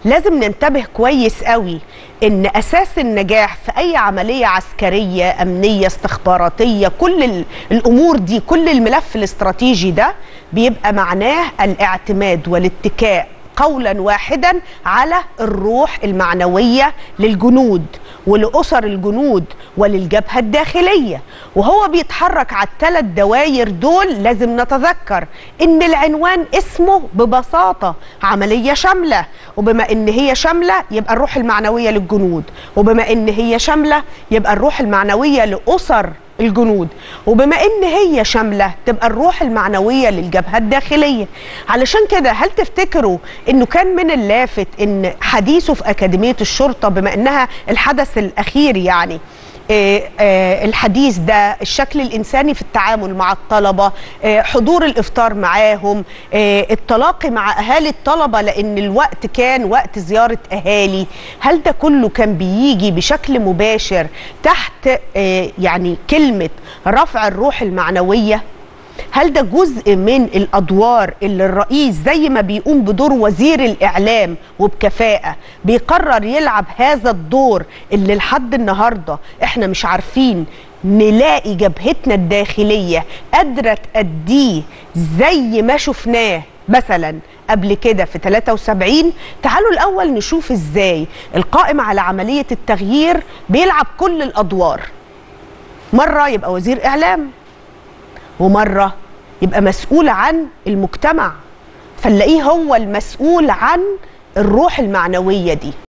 لازم ننتبه كويس قوي ان اساس النجاح في اي عمليه عسكريه امنيه استخباراتيه كل ال- الامور دي كل الملف الاستراتيجي ده بيبقى معناه الاعتماد والاتكاء قولا واحدا على الروح المعنويه للجنود ولاسر الجنود وللجبهه الداخليه وهو بيتحرك على الثلاث دواير دول لازم نتذكر ان العنوان اسمه ببساطه عمليه شامله وبما ان هي شامله يبقى الروح المعنويه للجنود وبما ان هي شامله يبقى الروح المعنويه لاسر الجنود وبما ان هي شامله تبقى الروح المعنويه للجبهه الداخليه علشان كده هل تفتكروا انه كان من اللافت ان حديثه في اكاديميه الشرطه بما انها الحدث الاخير يعني آه، آه، الحديث ده الشكل الإنساني في التعامل مع الطلبة آه، حضور الإفطار معاهم آه، التلاقي مع أهالي الطلبة لأن الوقت كان وقت زيارة أهالي هل ده كله كان بيجي بشكل مباشر تحت آه، يعني كلمة رفع الروح المعنوية هل ده جزء من الادوار اللي الرئيس زي ما بيقوم بدور وزير الاعلام وبكفاءه بيقرر يلعب هذا الدور اللي لحد النهارده احنا مش عارفين نلاقي جبهتنا الداخليه قادره تأديه زي ما شفناه مثلا قبل كده في 73 تعالوا الاول نشوف ازاي القائم على عمليه التغيير بيلعب كل الادوار مره يبقى وزير اعلام ومرة يبقى مسؤول عن المجتمع فنلاقيه هو المسؤول عن الروح المعنوية دي